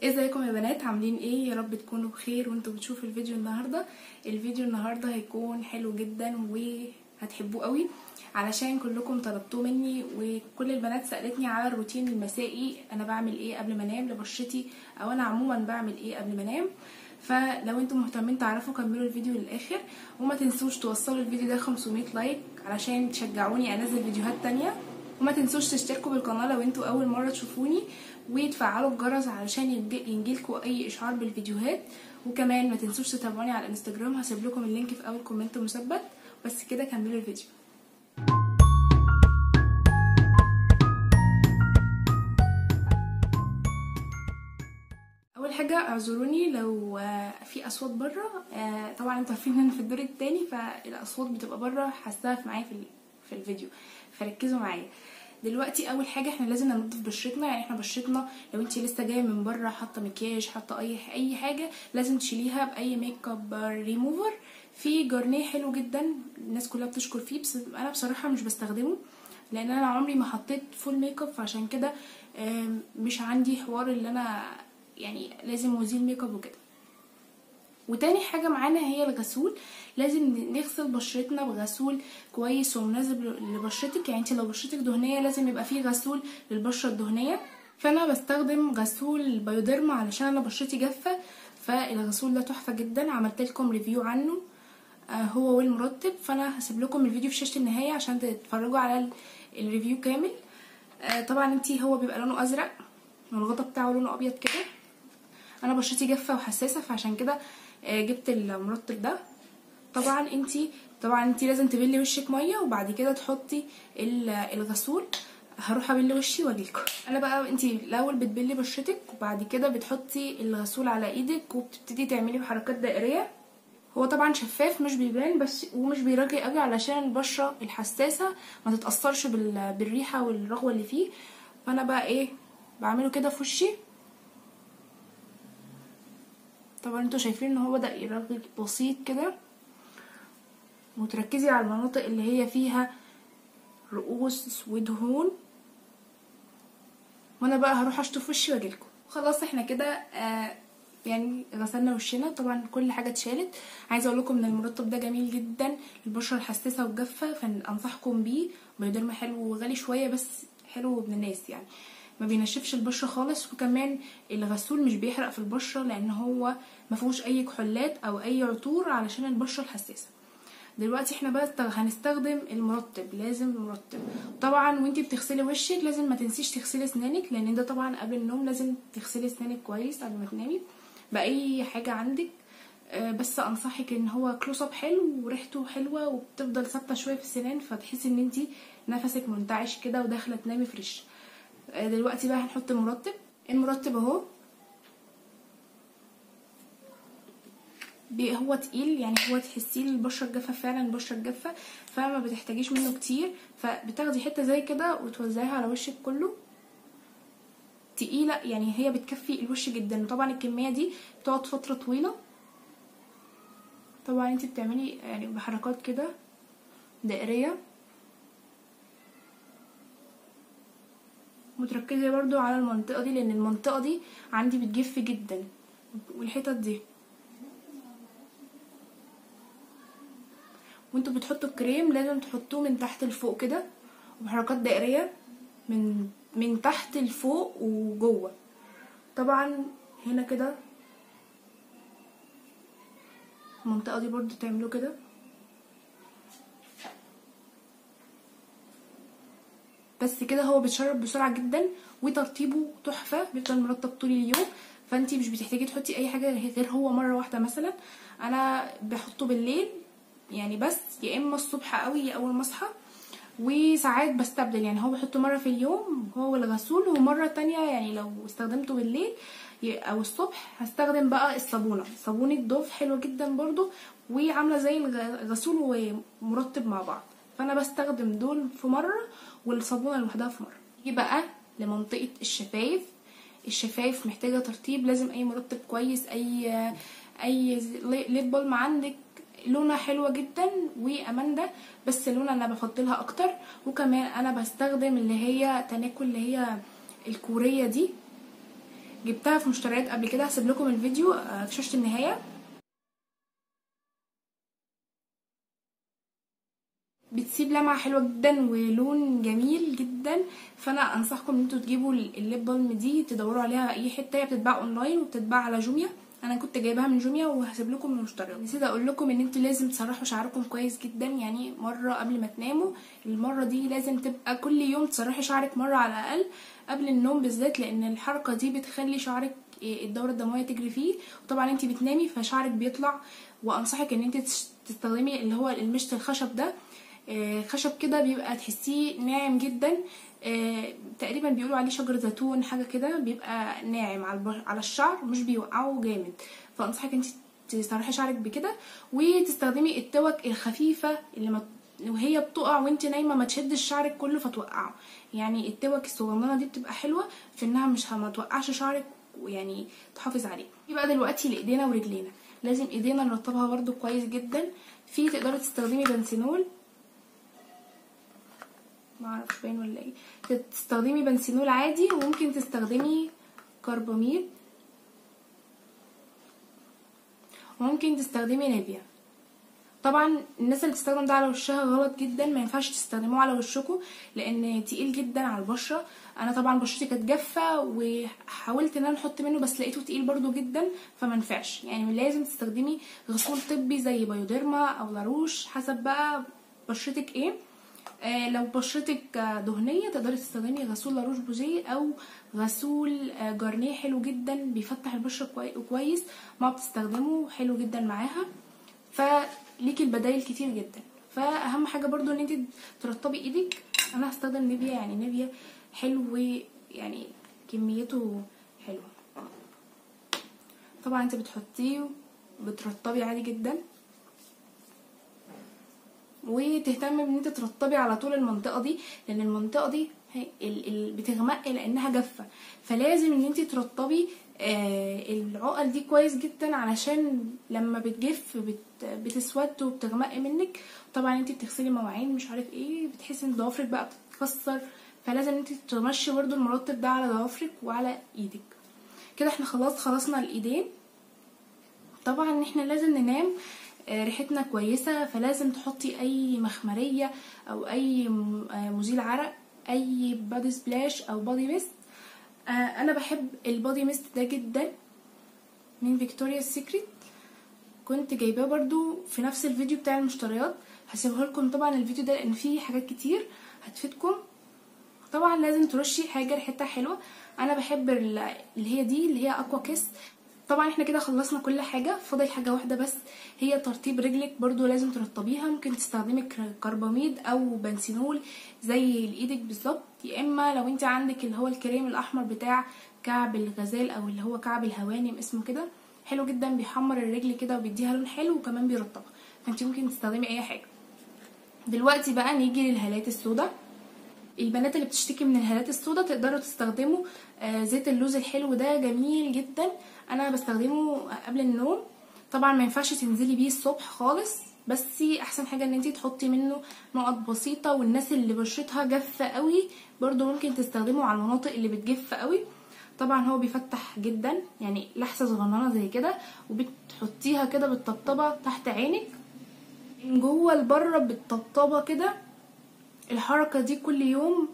ازيكم يا بنات عاملين ايه يا رب تكونوا بخير وانتوا بتشوفوا الفيديو النهارده الفيديو النهارده هيكون حلو جدا وهتحبوه قوي علشان كلكم طلبتوه مني وكل البنات سالتني على الروتين المسائي انا بعمل ايه قبل ما انام لبشرتي او انا عموما بعمل ايه قبل ما انام فلو انتم مهتمين تعرفوا كملوا الفيديو للاخر وما تنسوش توصلوا الفيديو ده 500 لايك علشان تشجعوني انزل فيديوهات تانية وما تنسوش تشتركوا بالقناه لو انتوا اول مره تشوفوني وتفعلوا الجرس علشان ينجيلكوا اي اشعار بالفيديوهات وكمان ما تنسوش تتابعوني على الانستجرام هسيب لكم اللينك في اول كومنت مثبت بس كده كملوا الفيديو اول حاجه اعذروني لو في اصوات بره طبعا انتوا عارفين ان انا في الدور التاني فالاصوات بتبقى بره حاساها معايا في في الفيديو فركزوا معايا دلوقتي اول حاجه احنا لازم ننضف بشرتنا يعني احنا بشرتنا لو انت لسه جايه من بره حاطه مكياج حاطه اي اي حاجه لازم تشيليها باي ميك اب ريموفر في جارنيه حلو جدا الناس كلها بتشكر فيه بس انا بصراحه مش بستخدمه لان انا عمري ما حطيت فول ميك اب فعشان كده مش عندي حوار اللي انا يعني لازم وزيل ميك اب وكده وتاني حاجه معانا هي الغسول لازم نغسل بشرتنا بغسول كويس ومناسب لبشرتك يعني انت لو بشرتك دهنيه لازم يبقى فيه غسول للبشره الدهنيه فانا بستخدم غسول بايوديرما علشان انا بشرتي جافه فالغسول ده تحفه جدا عملت لكم ريفيو عنه هو والمرطب فانا هسيب لكم الفيديو في شاشه النهايه عشان تتفرجوا على الريفيو كامل طبعا انت هو بيبقى لونه ازرق والغطا بتاعه لونه ابيض كده انا بشرتي جافه وحساسه فعشان كده جبت المرطب ده طبعا انتي طبعا انتي لازم تبلي وشك ميه وبعد كده تحطي الغسول هروح ابل وشي واجيلكم انا بقى انتي الاول بتبلي بشرتك وبعد كده بتحطي الغسول على ايدك وبتبتدي تعملي بحركات دائريه هو طبعا شفاف مش بيبان بس ومش بيرغي قوي علشان البشره الحساسه ما تتاثرش بالريحه والرغوه اللي فيه فانا بقى ايه بعمله كده في وشي طبعا انتوا شايفين ان هو بدا يرغي بسيط كده وتركزي على المناطق اللي هي فيها رؤوس ودهون وانا بقى هروح اشطف وشي واجيلكم خلاص احنا كده آه يعني غسلنا وشنا طبعا كل حاجه اتشالت عايزه اقول لكم ان المرطب ده جميل جدا للبشره الحساسه والجافه فانصحكم بيه بيودرما حلو وغالي شويه بس حلو ابن الناس يعني ما بينشفش البشره خالص وكمان الغسول مش بيحرق في البشره لان هو ما فيهوش اي كحولات او اي عطور علشان البشره الحساسه دلوقتي احنا بقى هنستخدم المرطب لازم مرطب طبعا وانتي بتغسلي وشك لازم ما تنسيش تغسلي اسنانك لان ده طبعا قبل النوم لازم تغسلي اسنانك كويس قبل ما تنامي باي حاجه عندك بس انصحك ان هو كلوز اب حلو وريحته حلوه وبتفضل ثابته شويه في السنان فتحسي ان انتي نفسك منتعش كده وداخله تنامي فريش دلوقتي بقى هنحط المرطب المرطب اهو هو تقيل يعني هو تحسيه البشره الجافه فعلا البشره الجافه فما بتحتاجيش منه كتير فبتاخدي حته زي كده وتوزعيها على وشك كله تقيله يعني هي بتكفي الوش جدا وطبعا الكميه دي بتقعد فتره طويله طبعا انت بتعملي يعني بحركات كده دائريه وتركزي برضو على المنطقه دي لان المنطقه دي عندي بتجف جدا والحتت دي وانتوا بتحطوا الكريم لازم تحطوه من تحت لفوق كده وبحركات دائريه من من تحت لفوق وجوه طبعا هنا كده المنطقه دي برضو تعملوا كده بس كده هو بيتشرب بسرعه جدا وترطيبه تحفه بيفضل مرطب طول اليوم فانتي مش بتحتاجي تحطي اي حاجه غير هو مره واحده مثلا انا بحطه بالليل يعني بس يا اما الصبح قوي يا اول ما اصحى وساعات بستبدل يعني هو بحطه مره في اليوم هو الغسول ومره تانية يعني لو استخدمته بالليل او الصبح هستخدم بقى الصابونه صابونه دوف حلوه جدا برضو وعامله زي الغسول ومرطب مع بعض فانا بستخدم دول في مره والصابونه لوحدها في مره نيجي بقى لمنطقه الشفايف الشفايف محتاجه ترطيب لازم اي مرطب كويس اي اي ليب بالم عندك لونها حلوه جدا واماندا بس لونها انا بفضلها اكتر وكمان انا بستخدم اللي هي تناكل اللي هي الكوريه دي جبتها في مشتريات قبل كده هسيب لكم الفيديو آه، في شاشه النهايه بتسيب لمعة حلوة جدا ولون جميل جدا فانا انصحكم ان انتوا تجيبوا الليب بالم دي تدوروا عليها اي حته هي بتتباع اونلاين وبتتباع على جوميا انا كنت جايباها من جوميا وهسيب لكم المشتريات نسيت اقول لكم ان انتوا لازم تسرحوا شعركم كويس جدا يعني مره قبل ما تناموا المره دي لازم تبقى كل يوم تسرحي شعرك مره على الاقل قبل النوم بالذات لان الحركه دي بتخلي شعرك الدوره الدمويه تجري فيه وطبعا انت بتنامي فشعرك بيطلع وانصحك ان انت تستخدمي اللي هو المشط الخشب ده آه، خشب كده بيبقى تحسيه ناعم جدا آه، تقريبا بيقولوا عليه شجر زيتون حاجه كده بيبقى ناعم على البش- على الشعر مش بيوقعه جامد فانصحك انت تسرحي شعرك بكده وتستخدمي التوك الخفيفه اللي ما وهي بتقع وانت نايمه ما تشدش شعرك كله فتوقعه يعني التوك الصغننه دي بتبقى حلوه في انها مش ما توقعش شعرك ويعني تحافظ عليه يبقى دلوقتي لايدينا ورجلينا لازم ايدينا نرطبها برده كويس جدا في تقدري تستخدمي بنسينول ما اعرفش باين ولا ايه تستخدمي بنسينول عادي وممكن تستخدمي كرباميد وممكن تستخدمي نيفيا طبعا الناس اللي بتستخدم ده على وشها غلط جدا ما ينفعش تستخدموه على وشكم لان تقيل جدا على البشره انا طبعا بشرتي كانت جافه وحاولت ان انا احط منه بس لقيته تقيل برضو جدا فما نفعش يعني لازم تستخدمي غسول طبي زي بايوديرما او لاروش حسب بقى بشرتك ايه آه لو بشرتك آه، دهنيه تقدري تستخدمي غسول لاروش بوجيه او غسول آه، جارنيه حلو جدا بيفتح البشره كوي- كويس ما بتستخدمه حلو جدا معاها فليكي البدايل كتير جدا فاهم حاجه برضو ان انت ترطبي ايدك انا هستخدم نيفيا يعني نيفيا حلو يعني كميته حلوه طبعا انت بتحطيه بترطبي عادي جدا وتهتمي ان انت ترطبي على طول المنطقه دي لان المنطقه دي هي- ال- ال- بتغمق لانها جافه فلازم ان انت ترطبي آه، العقل دي كويس جدا علشان لما بتجف بت- بتسود وبتغمق منك طبعا انت بتغسلي مواعين مش عارف ايه بتحسي ان ضوافرك بقى بتتكسر فلازم انت تمشي برضو المرطب ده على ضوافرك وعلى ايدك كده احنا خلاص خلصنا الايدين طبعا احنا لازم ننام آه، ريحتنا كويسة فلازم تحطي اي مخمرية او اي م- آه، مزيل عرق اي بادي سبلاش او بادي ميست آه، انا بحب البادي ميست ده جدا من فيكتوريا سيكريت كنت جايباه برضو في نفس الفيديو بتاع المشتريات هسيبه لكم طبعا الفيديو ده لان فيه حاجات كتير هتفيدكم طبعا لازم ترشي حاجه ريحتها حلوه انا بحب ال- اللي هي دي اللي هي اكوا كيس طبعا احنا كده خلصنا كل حاجه فاضل حاجه واحده بس هي ترطيب رجلك برضو لازم ترطبيها ممكن تستخدمي كر- كرباميد او بنسينول زي الايدك بالظبط يا اما لو انت عندك اللي هو الكريم الاحمر بتاع كعب الغزال او اللي هو كعب الهوانم اسمه كده حلو جدا بيحمر الرجل كده وبيديها لون حلو وكمان بيرطبها فانت ممكن تستخدمي اي حاجه دلوقتي بقى نيجي للهالات السوداء البنات اللي بتشتكي من الهالات السوداء تقدروا تستخدموا آه، زيت اللوز الحلو ده جميل جدا انا بستخدمه قبل النوم طبعا ما ينفعش تنزلي بيه الصبح خالص بس احسن حاجه ان انتي تحطي منه نقط بسيطه والناس اللي بشرتها جافه قوي برضو ممكن تستخدمه على المناطق اللي بتجف قوي طبعا هو بيفتح جدا يعني لحسه صغننه زي كده وبتحطيها كده بالطبطبه تحت عينك من جوه لبره بالطبطبه كده الحركه دي كل يوم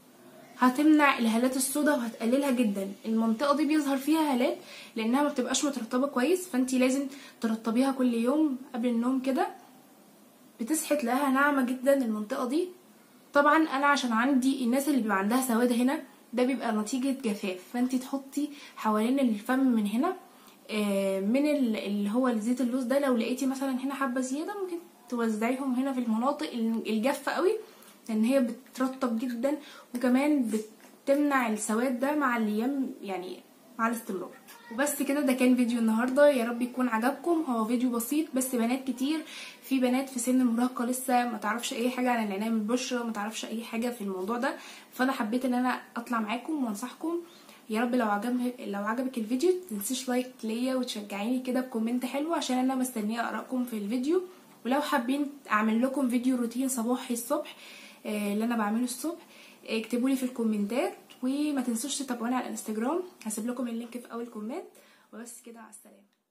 هتمنع الهالات السوداء وهتقللها جدا المنطقه دي بيظهر فيها هالات لانها ما بتبقاش مترطبه كويس فانتي لازم ترطبيها كل يوم قبل النوم كده بتصحي تلاقيها ناعمه جدا المنطقه دي طبعا انا عشان عندي الناس اللي بيبقى عندها سواد هنا ده بيبقى نتيجه جفاف فانتي تحطي حوالين الفم من هنا آه، من ال- اللي هو زيت اللوز ده لو لقيتي مثلا هنا حبه زياده ممكن توزعيهم هنا في المناطق الجافه قوي لان هي بترطب جدا وكمان بتمنع السواد ده مع الايام يعني مع الاستمرار وبس كده ده كان فيديو النهارده يا رب يكون عجبكم هو فيديو بسيط بس بنات كتير في بنات في سن المراهقه لسه ما تعرفش اي حاجه عن العنايه بالبشره ما تعرفش اي حاجه في الموضوع ده فانا حبيت ان انا اطلع معاكم وانصحكم يا رب لو عجب لو عجبك الفيديو تنسيش لايك ليا وتشجعيني كده بكومنت حلو عشان انا مستنيه ارائكم في الفيديو ولو حابين اعمل لكم فيديو روتين صباحي الصبح آه، اللي انا بعمله الصبح اكتبوا لي في الكومنتات وما تنسوش تتابعوني على الانستجرام هسيب لكم اللينك في اول كومنت وبس كده مع السلامه